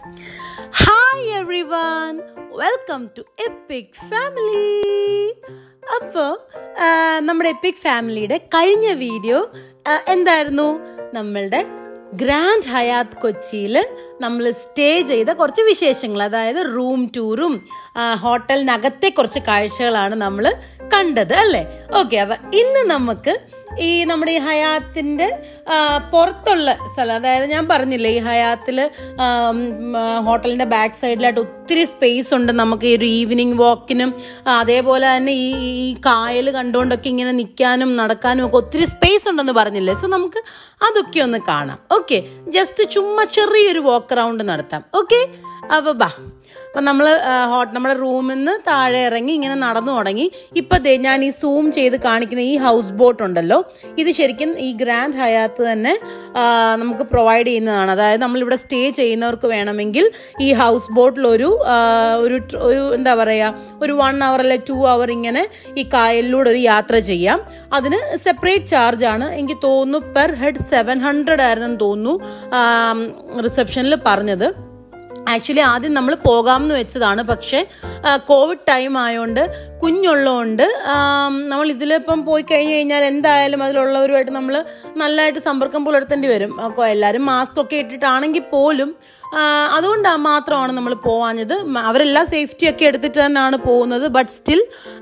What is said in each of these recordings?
Hi everyone welcome to epic family അപ്പോൾ നമ്മുടെ EPIC ഫാമിലിയുടെ കഴിഞ്ഞ വീഡിയോ എന്തായിരുന്നു നമ്മളുടെ ഗ്രാൻഡ് ഹയാത്ത് കൊച്ചിയിൽ നമ്മൾ സ്റ്റേ ചെയ്ത കുറച്ച് വിശേഷങ്ങൾ അതായത് റൂം ടൂറും ഹോട്ടലിനകത്തെ കുറച്ച് കാഴ്ചകളാണ് നമ്മൾ കണ്ടത് അല്ലേ ഓക്കെ അപ്പം ഇന്ന് നമുക്ക് ഈ നമ്മുടെ ഈ ഹയാത്തിന്റെ ആ, പുറത്തുള്ള സ്ഥലം അതായത് ഞാൻ പറഞ്ഞില്ലേ ഈ ഹയാത്തിൽ ഹോട്ടലിന്റെ ബാക്ക് സൈഡിലായിട്ട് ഒത്തിരി സ്പേസ് ഉണ്ട് നമുക്ക് ഈ ഒരു ഈവനിങ് വാക്കിനും അതേപോലെ തന്നെ ഈ ഈ കായൽ കണ്ടുകൊണ്ടൊക്കെ ഇങ്ങനെ നിൽക്കാനും നടക്കാനും ഒക്കെ ഒത്തിരി സ്പേസ് ഉണ്ടെന്ന് പറഞ്ഞില്ലേ സോ നമുക്ക് അതൊക്കെ ഒന്ന് കാണാം ഓക്കെ ജസ്റ്റ് ചുമ്മാ ചെറിയൊരു വാക്ക് അറൗണ്ട് നടത്താം ഓക്കെ അപ്പോൾ ബാ അപ്പം നമ്മൾ ഹോട്ട് നമ്മുടെ റൂമിൽ നിന്ന് താഴെ ഇറങ്ങി ഇങ്ങനെ നടന്നു തുടങ്ങി ഇപ്പം ദേ ഞാൻ ഈ സൂം ചെയ്ത് കാണിക്കുന്ന ഈ ഹൗസ് ബോട്ട് ഉണ്ടല്ലോ ഇത് ശരിക്കും ഈ ഗ്രാൻഡ് ഹയാത്ത് തന്നെ ആ, നമുക്ക് പ്രൊവൈഡ് ചെയ്യുന്നതാണ് അതായത് നമ്മളിവിടെ സ്റ്റേ ചെയ്യുന്നവർക്ക് വേണമെങ്കിൽ ഈ ഹൗസ് ബോട്ടിൽ ഒരു ആ, ഒരു tr- ഒരു എന്താ പറയുക ഒരു വൺ അവർ അല്ലെ ടു അവർ ഇങ്ങനെ ഈ കായലിലൂടെ ഒരു യാത്ര ചെയ്യാം അതിന് സെപ്പറേറ്റ് ചാർജ് ആണ് എനിക്ക് തോന്നുന്നു പെർ ഹെഡ് സെവൻ ഹൺഡ്രഡ് ആയിരുന്നെന്ന് തോന്നുന്നു റിസപ്ഷനിൽ പറഞ്ഞത് ആക്ച്വലി ആദ്യം നമ്മൾ പോകാമെന്ന് വെച്ചതാണ് പക്ഷേ കോവിഡ് ടൈം ആയതുകൊണ്ട് കുഞ്ഞുള്ളതുകൊണ്ട് നമ്മൾ ഇതിലിപ്പം പോയി കഴിഞ്ഞ് കഴിഞ്ഞാൽ എന്തായാലും അതിലുള്ളവരുമായിട്ട് നമ്മൾ നല്ലതായിട്ട് സമ്പർക്കം പുലർത്തേണ്ടി വരും അപ്പോൾ എല്ലാവരും മാസ്ക് ഒക്കെ ഇട്ടിട്ടാണെങ്കിൽ പോലും ആ, അതുകൊണ്ടാണ് മാത്രമാണ് നമ്മൾ പോവാഞ്ഞത് മ- അവരെല്ലാം സേഫ്റ്റി ഒക്കെ എടുത്തിട്ട് തന്നെയാണ് പോകുന്നത് ബട്ട് സ്റ്റിൽ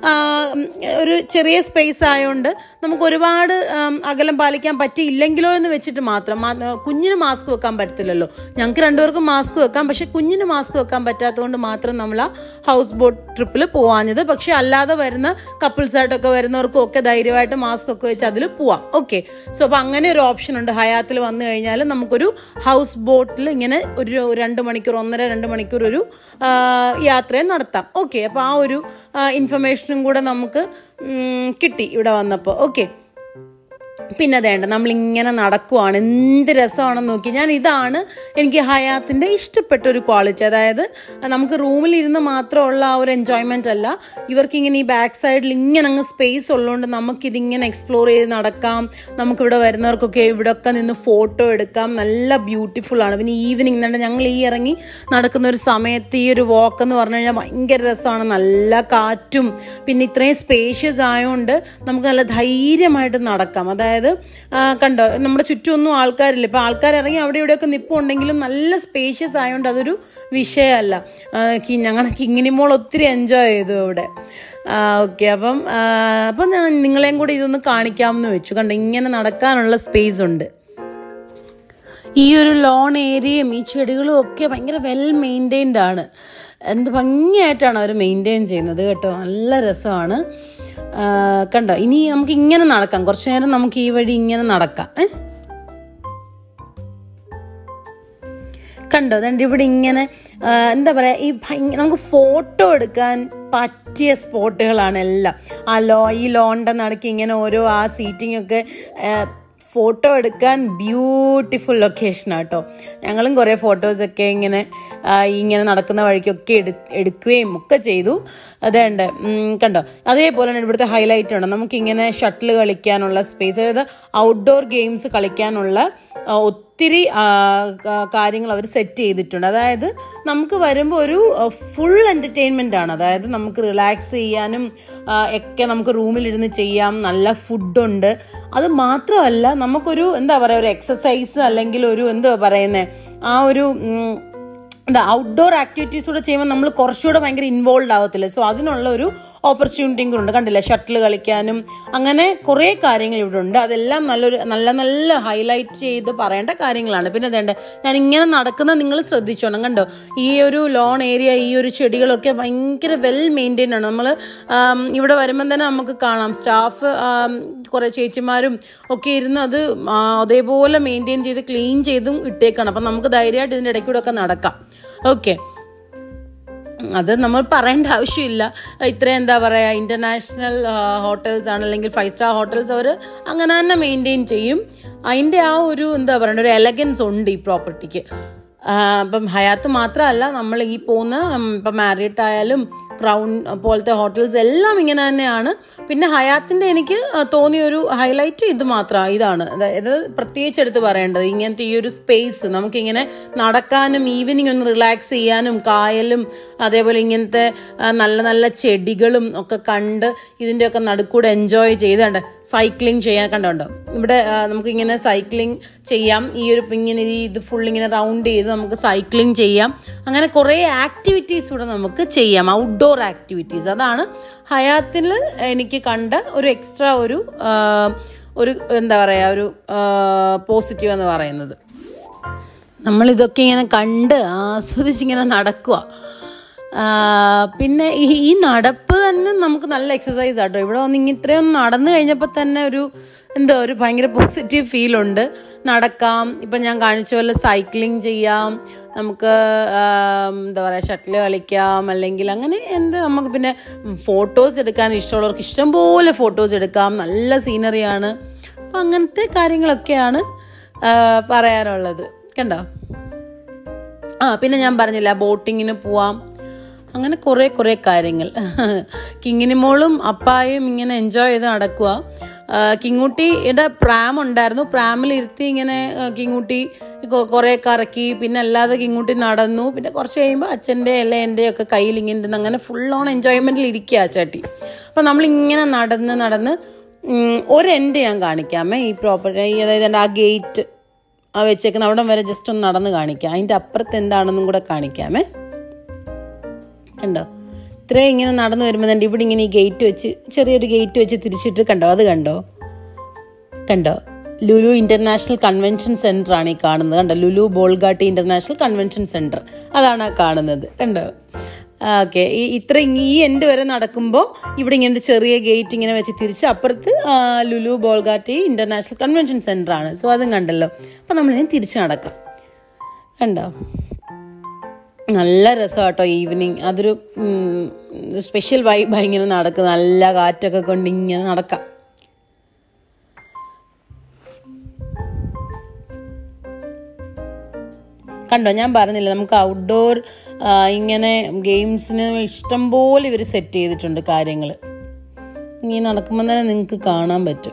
ഒരു ചെറിയ സ്പേസ് ആയതുകൊണ്ട് നമുക്ക് ഒരുപാട് ആം, അകലം പാലിക്കാൻ പറ്റിയില്ലെങ്കിലോ എന്ന് വെച്ചിട്ട് മാത്രം മാ- കുഞ്ഞിന് മാസ്ക് വെക്കാൻ പറ്റത്തില്ലല്ലോ ഞങ്ങൾക്ക് രണ്ടുപേർക്കും മാസ്ക് വെക്കാം പക്ഷെ കുഞ്ഞിന് മാസ്ക് വെക്കാൻ പറ്റാത്തതുകൊണ്ട് മാത്രം നമ്മൾ ആ ഹൗസ് ബോട്ട് ട്രിപ്പിൽ പോവാഞ്ഞത് പക്ഷെ അല്ലാതെ വരുന്ന കപ്പിൾസ് ആയിട്ടൊക്കെ വരുന്നവർക്കും ഒക്കെ ധൈര്യമായിട്ട് മാസ്ക് ഒക്കെ വെച്ച് അതിൽ പോവാം ഓക്കെ സോ അപ്പൊ അങ്ങനെ ഒരു ഓപ്ഷൻ ഉണ്ട് ഹയാത്തിൽ വന്നു കഴിഞ്ഞാൽ നമുക്കൊരു ഹൗസ് ബോട്ടിൽ ഇങ്ങനെ ഒരു രണ്ട് മണിക്കൂർ ഒന്നര രണ്ട് മണിക്കൂർ ഒരു ആ, യാത്രയും നടത്താം ഓക്കെ അപ്പൊ ആ ഒരു ഇൻഫർമേഷനും കൂടെ നമുക്ക് ഉം, കിട്ടി ഇവിടെ വന്നപ്പോൾ ഓക്കെ പിന്നെ അതേണ്ട നമ്മൾ ഇങ്ങനെ നടക്കുവാണ് എന്ത് രസമാണെന്ന് നോക്കി ഞാൻ ഇതാണ് എനിക്ക് ഹയാത്തിന്റെ ഇഷ്ടപ്പെട്ട ഒരു ക്വാളിറ്റി അതായത് നമുക്ക് റൂമിൽ ഇരുന്ന് മാത്രമുള്ള ആ ഒരു എൻജോയ്മെന്റ് അല്ല ഇവർക്ക് ഇങ്ങനെ ഈ ബാക്ക് സൈഡിൽ ഇങ്ങനെ അങ്ങ് സ്പേസ് ഉള്ളതുകൊണ്ട് നമുക്കിതിങ്ങനെ എക്സ്പ്ലോർ ചെയ്ത് നടക്കാം നമുക്കിവിടെ വരുന്നവർക്കൊക്കെ ഇവിടെ ഒക്കെ നിന്ന് ഫോട്ടോ എടുക്കാം നല്ല ബ്യൂട്ടിഫുൾ ആണ് പിന്നെ ഈവനിങ് തന്നെ ഞങ്ങൾ ഈ ഇറങ്ങി നടക്കുന്ന ഒരു സമയത്ത് ഈ ഒരു വാക്ക് എന്ന് പറഞ്ഞു കഴിഞ്ഞാൽ ഭയങ്കര രസമാണ് നല്ല കാറ്റും പിന്നെ ഇത്രയും സ്പേഷ്യസ് ആയതുകൊണ്ട് നമുക്ക് നല്ല ധൈര്യമായിട്ട് നടക്കാം അതായത് ആ, കണ്ടോ നമ്മുടെ ചുറ്റുമൊന്നും ആൾക്കാരില്ല ഇപ്പൊ ആൾക്കാർ ഇറങ്ങി അവിടെ ഇവിടെയൊക്കെ നിപ്പുണ്ടെങ്കിലും നല്ല സ്പേഷ്യസ് ആയതുകൊണ്ട് അതൊരു വിഷയമല്ല ഞങ്ങളുടെ കിങ്ങിനിമോൾ ഒത്തിരി എൻജോയ് ചെയ്തു ഇവിടെ ഓക്കെ അപ്പം ആ, അപ്പം ഞാൻ നിങ്ങളെയും കൂടി ഇതൊന്ന് കാണിക്കാമെന്ന് വെച്ചു കണ്ടോ ഇങ്ങനെ നടക്കാനുള്ള സ്പേസ് ഉണ്ട് ഈ ഒരു ലോൺ ഏരിയയും ഈ ചെടികളും ഒക്കെ ഭയങ്കര വെൽ മെയിൻറ്റൈൻഡ് ആണ് എന്ത് ഭംഗിയായിട്ടാണ് അവർ മെയിൻറ്റെയിൻ ചെയ്യുന്നത് കേട്ടോ നല്ല രസമാണ് ആ, കണ്ടോ ഇനി നമുക്ക് ഇങ്ങനെ നടക്കാം കുറച്ചു നേരം നമുക്ക് ഈ വഴി ഇങ്ങനെ നടക്കാം ഏ കണ്ടോ ദണ്ട് ഇവിടെ ഇങ്ങനെ ആ, എന്താ പറയാ ഈ ഭയങ്കര നമുക്ക് ഫോട്ടോ എടുക്കാൻ പറ്റിയ സ്പോട്ടുകളാണ് എല്ലാം ആ ലോ ഈ ലോണിന്റെ നടക്ക് ഇങ്ങനെ ഓരോ ആ സീറ്റിംഗ് ഒക്കെ ഫോട്ടോ എടുക്കാൻ ബ്യൂട്ടിഫുൾ ലൊക്കേഷൻ ആട്ടോ ഞങ്ങളും കുറേ ഫോട്ടോസൊക്കെ ഇങ്ങനെ ആ, ഇങ്ങനെ നടക്കുന്ന വഴിക്കൊക്കെ എടു എടുക്കുകയും ഒക്കെ ചെയ്തു അതേണ്ട കണ്ടോ അതേപോലെ തന്നെ ഇവിടുത്തെ ഹൈലൈറ്റ് ഉണ്ട് നമുക്കിങ്ങനെ ഷട്ടിൽ കളിക്കാനുള്ള സ്പേസ് അതായത് ഔട്ട്ഡോർ ഗെയിംസ് കളിക്കാനുള്ള ആ, ഒത്തിരി ആ, ക- കാര്യങ്ങൾ അവർ സെറ്റ് ചെയ്തിട്ടുണ്ട് അതായത് നമുക്ക് വരുമ്പോൾ ഒരു ഫുൾ എൻ്റർടൈൻമെൻ്റ് ആണ് അതായത് നമുക്ക് റിലാക്സ് ചെയ്യാനും ആ, ഒക്കെ നമുക്ക് റൂമിലിരുന്ന് ചെയ്യാം നല്ല ഫുഡുണ്ട് അത് മാത്രമല്ല നമുക്കൊരു എന്താ പറയുക ഒരു എക്സസൈസ് അല്ലെങ്കിൽ ഒരു എന്താ പറയുന്നത് ആ ഒരു ഉം, എന്താ ഔട്ട്ഡോർ ആക്ടിവിറ്റീസ് കൂടെ ചെയ്യുമ്പോൾ നമ്മൾ കുറച്ചുകൂടെ ഭയങ്കര ഇൻവോൾവ് ആവത്തില്ല സോ അതിനുള്ള ഒരു ഓപ്പർച്യൂണിറ്റിയും കൂടെ ഉണ്ട് കണ്ടില്ല ഷട്ടിൽ കളിക്കാനും അങ്ങനെ കുറേ കാര്യങ്ങൾ ഇവിടെ ഉണ്ട് അതെല്ലാം നല്ലൊരു നല്ല നല്ല ഹൈലൈറ്റ് ചെയ്ത് പറയേണ്ട കാര്യങ്ങളാണ് പിന്നെ അതേണ്ട ഞാൻ ഇങ്ങനെ നടക്കുന്ന നിങ്ങൾ ശ്രദ്ധിച്ചോണം കണ്ടോ ഈ ഒരു ലോൺ ഏരിയ ഈ ഒരു ചെടികളൊക്കെ ഭയങ്കര വെൽ മെയിൻറ്റെയിൻ ആണ് നമ്മൾ ഇവിടെ വരുമ്പം തന്നെ നമുക്ക് കാണാം സ്റ്റാഫ് കുറേ ചേച്ചിമാരും ഒക്കെ ഇരുന്ന് അത് ആ, അതേപോലെ മെയിൻറ്റെയിൻ ചെയ്ത് ക്ലീൻ ചെയ്തും ഇട്ടേക്കാണ് അപ്പം നമുക്ക് ധൈര്യമായിട്ട് ഇതിൻ്റെ ഇടയ്ക്കൂടെ ഒക്കെ നടക്കാം ഓക്കെ അത് നമ്മൾ പറയേണ്ട ആവശ്യമില്ല ഇത്രയും എന്താ പറയുക ഇൻ്റർനാഷണൽ ഹോട്ടൽസ് ആണ് അല്ലെങ്കിൽ ഫൈവ് സ്റ്റാർ ഹോട്ടൽസ് അവർ അങ്ങനെ തന്നെ മെയിൻറ്റെയിൻ ചെയ്യും അതിൻ്റെ ആ ഒരു എന്താ പറയുക ഒരു എലഗൻസ് ഉണ്ട് ഈ പ്രോപ്പർട്ടിക്ക് ഇപ്പം ഹയാത്ത് മാത്രമല്ല നമ്മൾ ഈ പോകുന്ന ഉം, ഇപ്പം മാരിയറ്റ് ആയാലും ക്രൗൺ പോലത്തെ ഹോട്ടൽസ് എല്ലാം ഇങ്ങനെ തന്നെയാണ് പിന്നെ ഹയാത്തിന്റെ എനിക്ക് ആ, തോന്നിയ ഒരു ഹൈലൈറ്റ് ഇത് മാത്രമാണ് ഇതാണ് അതായത് പ്രത്യേകിച്ച് എടുത്ത് പറയേണ്ടത് ഇങ്ങനത്തെ ഈ ഒരു സ്പേസ് നമുക്കിങ്ങനെ നടക്കാനും ഈവനിങ് ഒന്ന് റിലാക്സ് ചെയ്യാനും കായലും അതേപോലെ ഇങ്ങനത്തെ ആ, നല്ല നല്ല ചെടികളും ഒക്കെ കണ്ട് ഇതിൻ്റെയൊക്കെ നടുക്കൂടെ എൻജോയ് ചെയ്തുണ്ട് സൈക്ലിംഗ് ചെയ്യാൻ കണ്ടോണ്ടോ ഇവിടെ ആ, നമുക്കിങ്ങനെ സൈക്ലിംഗ് ചെയ്യാം ഈ ഒരു ഇങ്ങനെ ഈ ഇത് ഫുൾ ഇങ്ങനെ റൗണ്ട് ചെയ്ത് നമുക്ക് സൈക്ലിംഗ് ചെയ്യാം അങ്ങനെ കുറേ ആക്ടിവിറ്റീസ് ഇവിടെ നമുക്ക് ചെയ്യാം ഔട്ട്ഡോർ ആക്ടിവിറ്റീസ് അതാണ് ഹയാത്തിൽ എനിക്ക് കണ്ട ഒരു എക്സ്ട്രാ ഒരു ആ, ഒരു എന്താ പറയുക ഒരു പോസിറ്റീവ് എന്ന് പറയുന്നത് നമ്മളിതൊക്കെ ഇങ്ങനെ കണ്ട് ആസ്വദിച്ചിങ്ങനെ നടക്കുക പിന്നെ ഈ ഈ നടപ്പ് തന്നെ നമുക്ക് നല്ല എക്സസൈസ് ആട്ടോ ഇവിടെ വന്ന് ഇങ്ങനെ ഇത്രയും നടന്നു കഴിഞ്ഞപ്പോൾ തന്നെ ഒരു എന്താ ഒരു ഭയങ്കര പോസിറ്റീവ് ഫീൽ ഉണ്ട് നടക്കാം ഇപ്പം ഞാൻ കാണിച്ച പോലെ സൈക്ലിംഗ് ചെയ്യാം നമുക്ക് ആം, എന്താ പറയുക ഷട്ടിൽ കളിക്കാം അല്ലെങ്കിൽ അങ്ങനെ എന്ത് നമുക്ക് പിന്നെ ഫോട്ടോസ് എടുക്കാൻ ഇഷ്ടമുള്ളവർക്ക് ഇഷ്ടംപോലെ ഫോട്ടോസ് എടുക്കാം നല്ല സീനറിയാണ് അപ്പം അങ്ങനത്തെ കാര്യങ്ങളൊക്കെയാണ് ആ, പറയാനുള്ളത് കണ്ടോ ആ പിന്നെ ഞാൻ പറഞ്ഞില്ല ബോട്ടിങ്ങിന് പോവാം അങ്ങനെ കുറേ കുറേ കാര്യങ്ങൾ കിങ്ങിനിമോളും അപ്പായും ഇങ്ങനെ എൻജോയ് ചെയ്ത് നടക്കുക കിങ്ങൂട്ടിയുടെ പ്രാം ഉണ്ടായിരുന്നു പ്രാമിൽ ഇരുത്തി ഇങ്ങനെ ആ, കിങ്ങൂട്ടി കൊ- കുറേ കറക്കി പിന്നെ അല്ലാതെ കിങ്ങൂട്ടി നടന്നു പിന്നെ കുറച്ച് കഴിയുമ്പോൾ അച്ഛൻ്റെ അല്ല എൻ്റെ ഒക്കെ കയ്യിൽ ഇങ്ങനെ ഇരുന്ന് അങ്ങനെ ഫുൾ ഓൺ എൻജോയ്മെൻറ്റിൽ ഇരിക്കുക ആ ചാട്ടി അപ്പം നമ്മളിങ്ങനെ നടന്ന് നടന്ന് ഉം, ഒരു എൻഡ് ഞാൻ കാണിക്കാമേ ഈ പ്രോപ്പർട്ടി അതായത് എൻ്റെ ആ ഗേറ്റ് ആ വെച്ചേക്കുന്ന അവിടം വരെ ജസ്റ്റ് ഒന്ന് നടന്ന് കാണിക്കാം അതിൻ്റെ അപ്പുറത്ത് എന്താണെന്നും കൂടെ കാണിക്കാമേ കണ്ടോ ഇത്രയും ഇങ്ങനെ നടന്നു വരുമ്പോൾ തന്നെ ഇവിടെ ഇങ്ങനെ ഈ ഗേറ്റ് വെച്ച് ചെറിയൊരു ഗേറ്റ് വെച്ച് തിരിച്ചിട്ട് കണ്ടോ അത് കണ്ടോ കണ്ടോ ലുലു ഇന്റർനാഷണൽ കൺവെൻഷൻ സെന്റർ ആണ് ഈ കാണുന്നത് കണ്ടോ Lulu Bolgatty international convention centre അതാണ് ആ കാണുന്നത് കണ്ടോ ഓക്കെ ഈ ഇത്ര ഇങ് ഈ എൻഡ് വരെ നടക്കുമ്പോൾ ഇവിടെ ഇങ്ങനെ ഒരു ചെറിയ ഗേറ്റ് ഇങ്ങനെ വെച്ച് തിരിച്ച് അപ്പുറത്ത് ആ, Lulu Bolgatty international convention centre ആണ് സോ അതും കണ്ടല്ലോ അപ്പം നമ്മളിനി തിരിച്ച് നടക്കാം കണ്ടോ നല്ല രസമാട്ടോ ഈവനിങ് അതൊരു സ്പെഷ്യൽ വൈബായി ഇങ്ങനെ നടക്കും നല്ല കാറ്റൊക്കെ കൊണ്ട് ഇങ്ങനെ നടക്കാം കണ്ടോ ഞാൻ പറഞ്ഞില്ല നമുക്ക് ഔട്ട്ഡോർ ഇങ്ങനെ ഗെയിംസിന് ഇഷ്ടം പോലെ ഇവർ സെറ്റ് ചെയ്തിട്ടുണ്ട് കാര്യങ്ങൾ ഇനി നടക്കുമ്പോൾ തന്നെ നിങ്ങൾക്ക് കാണാൻ പറ്റും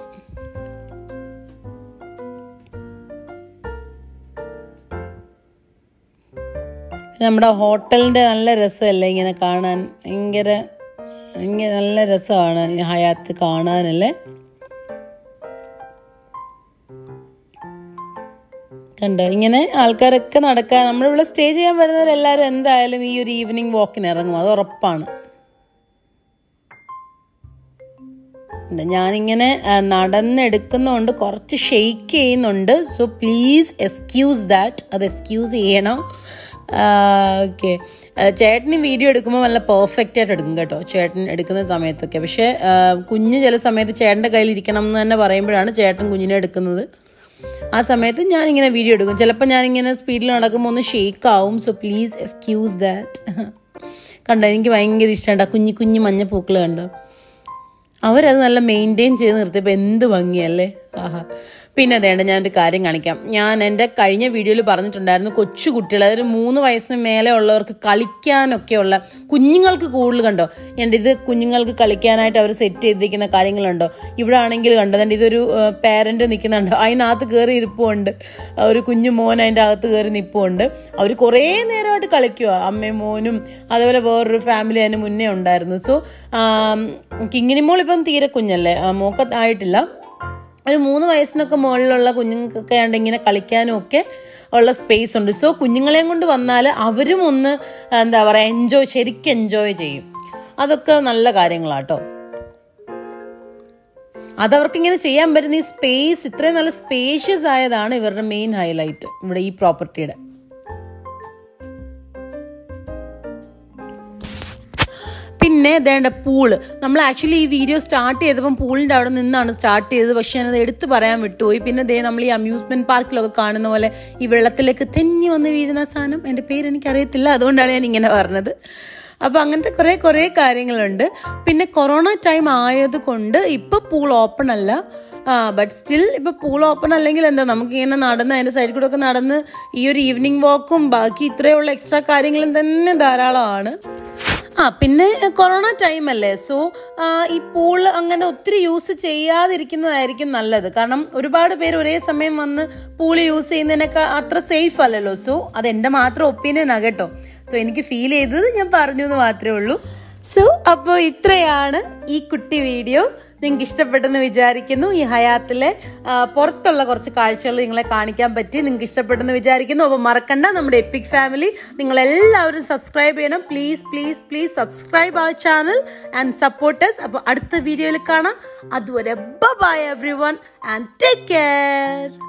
നമ്മുടെ ഹോട്ടലിൻ്റെ നല്ല രസമല്ലേ ഇങ്ങനെ കാണാൻ ഭയങ്കര ഭയങ്കര നല്ല രസമാണ് ഈ ഹയാത്ത് കാണാനല്ലേ കണ്ടോ ഇങ്ങനെ ആൾക്കാരൊക്കെ നടക്കാൻ നമ്മളിവിടെ സ്റ്റേ ചെയ്യാൻ വരുന്നവരെല്ലാവരും എന്തായാലും ഈ ഒരു ഈവനിങ് വാക്കിന് ഇറങ്ങും അത് ഉറപ്പാണ് ഉണ്ട്. ഞാനിങ്ങനെ ആ, നടന്നെടുക്കുന്നതുകൊണ്ട് കുറച്ച് ഷെയ്ക്ക് ചെയ്യുന്നുണ്ട് സോ പ്ലീസ് എക്സ്ക്യൂസ് ദാറ്റ് അത് എക്സ്ക്യൂസ് ചെയ്യണം ഓക്കെ ചേട്ടന് വീഡിയോ എടുക്കുമ്പോൾ നല്ല പെർഫെക്റ്റ് ആയിട്ട് എടുക്കും കേട്ടോ ചേട്ടൻ എടുക്കുന്ന സമയത്തൊക്കെ പക്ഷേ ആ, കുഞ്ഞ് ചില സമയത്ത് ചേട്ടൻ്റെ കയ്യിൽ ഇരിക്കണം എന്ന് തന്നെ പറയുമ്പോഴാണ് ചേട്ടൻ കുഞ്ഞിനെ എടുക്കുന്നത് ആ സമയത്ത് ഞാനിങ്ങനെ വീഡിയോ എടുക്കും ചിലപ്പോൾ ഞാനിങ്ങനെ സ്പീഡിൽ നടക്കുമ്പോൾ ഒന്ന് ഷേക്ക് ആവും സോ പ്ലീസ് എക്സ്ക്യൂസ് ദാറ്റ് കണ്ടോ എനിക്ക് ഭയങ്കര ഇഷ്ടമുണ്ട് ആ കുഞ്ഞു കുഞ്ഞു മഞ്ഞപ്പൂക്കൾ കണ്ടോ അവരത് നല്ല മെയിൻറ്റെയിൻ ചെയ്ത് നിർത്തിയപ്പോൾ എന്ത് ഭംഗിയല്ലേ ആഹാ പിന്നെ അതേണ്ട ഞാനൊരു കാര്യം കാണിക്കാം ഞാൻ എൻ്റെ കഴിഞ്ഞ വീഡിയോയിൽ പറഞ്ഞിട്ടുണ്ടായിരുന്നു കൊച്ചു കുട്ടികൾ അതായത് മൂന്ന് വയസ്സിന് മേലെ ഉള്ളവർക്ക് കളിക്കാനൊക്കെയുള്ള കുഞ്ഞുങ്ങൾക്ക് കൂടുതൽ കണ്ടോ എൻ്റെ ഇത് കുഞ്ഞുങ്ങൾക്ക് കളിക്കാനായിട്ട് അവർ സെറ്റ് ചെയ്തിരിക്കുന്ന കാര്യങ്ങളുണ്ടോ ഇവിടെ ആണെങ്കിൽ കണ്ടോ എൻ്റെ ഇതൊരു പേരൻ്റ് നിൽക്കുന്നുണ്ട് അതിനകത്ത് കയറി ഇരിപ്പുണ്ട് ഒരു കുഞ്ഞു മോൻ അതിൻ്റെ അകത്ത് കയറി നിൽപ്പുണ്ട് അവർ കുറേ നേരമായിട്ട് കളിക്കുക അമ്മയും മോനും അതേപോലെ വേറൊരു ഫാമിലി അതിന് മുന്നേ ഉണ്ടായിരുന്നു സോ കിങ്ങിനിമോൾ ഇപ്പം തീരെ കുഞ്ഞല്ലേ ആ, മോക്ക് ആയിട്ടില്ല ഒരു മൂന്ന് വയസ്സിനൊക്കെ മുകളിലുള്ള കുഞ്ഞുങ്ങൾക്കൊക്കെ ആണ്ട് ഇങ്ങനെ കളിക്കാനും ഒക്കെ ഉള്ള സ്പേസ് ഉണ്ട് സോ കുഞ്ഞുങ്ങളെയും കൊണ്ട് വന്നാൽ അവരും ഒന്ന് എന്താ പറയുക എൻജോയ് ശരിക്കും എൻജോയ് ചെയ്യും അതൊക്കെ നല്ല കാര്യങ്ങളാട്ടോ അതവർക്ക് ഇങ്ങനെ ചെയ്യാൻ പറ്റുന്ന ഈ സ്പേസ് ഇത്രയും നല്ല സ്പേഷ്യസ് ആയതാണ് ഇവരുടെ മെയിൻ ഹൈലൈറ്റ് ഇവിടെ ഈ പ്രോപ്പർട്ടിയുടെ പിന്നെ ദേണ്ട പൂള് നമ്മൾ ആക്ച്വലി ഈ വീഡിയോ സ്റ്റാർട്ട് ചെയ്തപ്പം പൂളിൻ്റെ അവിടെ നിന്നാണ് സ്റ്റാർട്ട് ചെയ്തത് പക്ഷേ ഞാനത് എടുത്തു പറയാൻ വിട്ടുപോയി പിന്നെ ദേ നമ്മൾ ഈ അമ്യൂസ്മെന്റ് പാർക്കിലൊക്കെ കാണുന്ന പോലെ ഈ വെള്ളത്തിലേക്ക് തെന്നി വന്ന് വീഴുന്ന സാധനം എൻ്റെ പേര് എനിക്കറിയത്തില്ല അതുകൊണ്ടാണ് ഞാൻ ഇങ്ങനെ പറഞ്ഞത് അപ്പോൾ അങ്ങനത്തെ കുറേ കുറേ കാര്യങ്ങളുണ്ട് പിന്നെ കൊറോണ ടൈം ആയതുകൊണ്ട് ഇപ്പോൾ പൂൾ ഓപ്പൺ അല്ല ആ ബട്ട് സ്റ്റിൽ ഇപ്പൊ പൂൾ ഓപ്പൺ അല്ലെങ്കിൽ എന്താ നമുക്ക് ഇങ്ങനെ നടന്ന് അതിന്റെ സൈഡിൽ കൂടെ ഒക്കെ നടന്ന് ഈ ഒരു ഈവനിങ് വാക്കും ബാക്കി ഇത്രയുള്ള എക്സ്ട്രാ കാര്യങ്ങളും തന്നെ ധാരാളമാണ് ആ പിന്നെ കൊറോണ ടൈം അല്ലേ സോ ഈ പൂൾ അങ്ങനെ ഒത്തിരി യൂസ് ചെയ്യാതിരിക്കുന്നതായിരിക്കും നല്ലത് കാരണം ഒരുപാട് പേര് ഒരേ സമയം വന്ന് പൂൾ യൂസ് ചെയ്യുന്നതിനൊക്കെ അത്ര സേഫ് അല്ലല്ലോ സോ അത് എൻ്റെ മാത്രം ഒപ്പീനിയൻ ആ കേട്ടോ സോ എനിക്ക് ഫീൽ ചെയ്തത് ഞാൻ പറഞ്ഞു എന്ന് മാത്രമേ ഉള്ളൂ സോ അപ്പോൾ ഇത്രയാണ് ഈ കുട്ടി വീഡിയോ നിങ്ങൾക്ക് ഇഷ്ടപ്പെട്ടെന്ന് വിചാരിക്കുന്നു ഈ ഹയാത്തിലെ ആ, പുറത്തുള്ള കുറച്ച് കാഴ്ചകൾ നിങ്ങളെ കാണിക്കാൻ പറ്റി നിങ്ങൾക്ക് ഇഷ്ടപ്പെട്ടെന്ന് വിചാരിക്കുന്നു അപ്പോൾ മറക്കണ്ട നമ്മുടെ എപ്പിക് ഫാമിലി നിങ്ങൾ എല്ലാവരും സബ്സ്ക്രൈബ് ചെയ്യണം please please please subscribe our channel and supporters അപ്പോൾ അടുത്ത വീഡിയോയിൽ കാണാം അതുവരെ bye everyone and take care